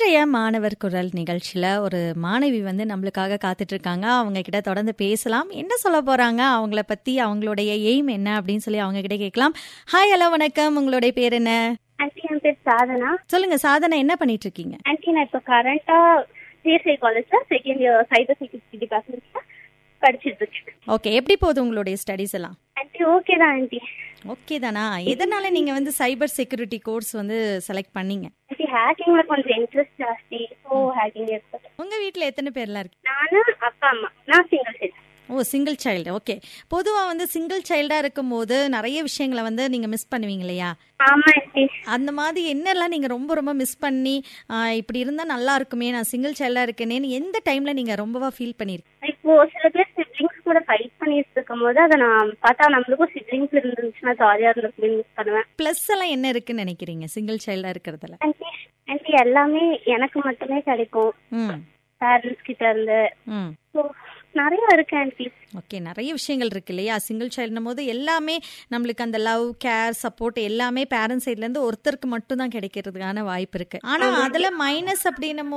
இன்றைய மாணவர் குரல் நிகழ்ச்சியில ஒரு மாணவி வந்து நம்மளுக்காக காத்துட்டு இருக்காங்க அவங்க கிட்ட தொடர்ந்து பேசலாம் என்ன சொல்ல போறாங்க அவங்கள பத்தி அவங்களுடைய எய்ம் என்ன அப்படின்னு சொல்லி அவங்க கிட்ட கேட்கலாம் ஹாய் ஹலோ வணக்கம் உங்களுடைய பேர் என்ன ஆன்ட்டி என் பேர் சாதனா சொல்லுங்க சாதனை என்ன பண்ணிட்டு இருக்கீங்க ஆன்ட்டி நான் இப்போ கரண்டா சிஎஸ்ஐ காலேஜ்ல செகண்ட் இயர் சைபர் செக்யூரிட்டி டிபார்ட்மெண்ட்ல படிச்சிட்டு இருக்கேன் ஓகே எப்படி போகுது உங்களுடைய ஸ்டடீஸ் எல்லாம் ஆன்ட்டி ஓகே தான் ஆன்ட்டி ஓகே தானா எதனால நீங்க வந்து சைபர் செக்யூரிட்டி கோர்ஸ் வந்து செலக்ட் பண்ணீங்க ஆன்ட்டி ஹேக்கிங்ல கொஞ்சம் இன்ட்ரெஸ்ட் ஜாஸ்தி ஸோ ஹேக்கிங் எடுத்தேன் உங்க வீட்ல எத்தனை பேர்லாம் இருக்கு நானு அப்பா அம்மா நான் சிங்கிள் சைல்டு ஓ சிங்கிள் சைல்டு ஓகே பொதுவா வந்து சிங்கிள் சைல்டா இருக்கும்போது நிறைய விஷயங்களை வந்து நீங்க மிஸ் பண்ணுவீங்க இல்லையா ஆமா ஆன்ட்டி அந்த மாதிரி என்னெல்லாம் நீங்க ரொம்ப ரொம்ப மிஸ் பண்ணி ஆ, இப்படி இருந்தா நல்லா இருக்குமே நான் சிங்கிள் சைல்டா இருக்கேனேன்னு எந்த டைம்ல நீங்க ரொம்பவா ஃபீல் பண்ணிருக்கீங்க இப்போ சில பேர் சிப்ளிங்ஸ் கூட ஃபைட் பண்ணிட்டு இருக்கும் போது அதை நான் பார்த்தா நம்மளுக்கும் சிப்ளிங்ஸ் இருந்துச்சுன்னா ஜாலியா இருந்திருக்கும் மிஸ் பண்ணுவேன் ப்ளஸ் எல்லாம் என்ன இருக்குன்னு நினைக்கிறீங்க சிங்கிள் சைல்டா இருக்கிறதுல ஆன்ட்டி ஆன்ட்டி எல்லாமே எனக்கு மட்டுமே கிடைக்கும் ம் பேரண்ட்ஸ் கிட்ட இருந்து ம் ஸோ நிறைய இருக்கு ஆன்ட்டி ஓகே நிறைய விஷயங்கள் இருக்கு இல்லையா சிங்கிள் சைல்டுனும் போது எல்லாமே நம்மளுக்கு அந்த லவ் கேர் சப்போர்ட் எல்லாமே பேரண்ட்ஸ் சைட்ல இருந்து ஒருத்தருக்கு மட்டும் தான் கிடைக்கிறதுக்கான வாய்ப்பு இருக்கு ஆனா அதுல மைனஸ் அப்படின்னும்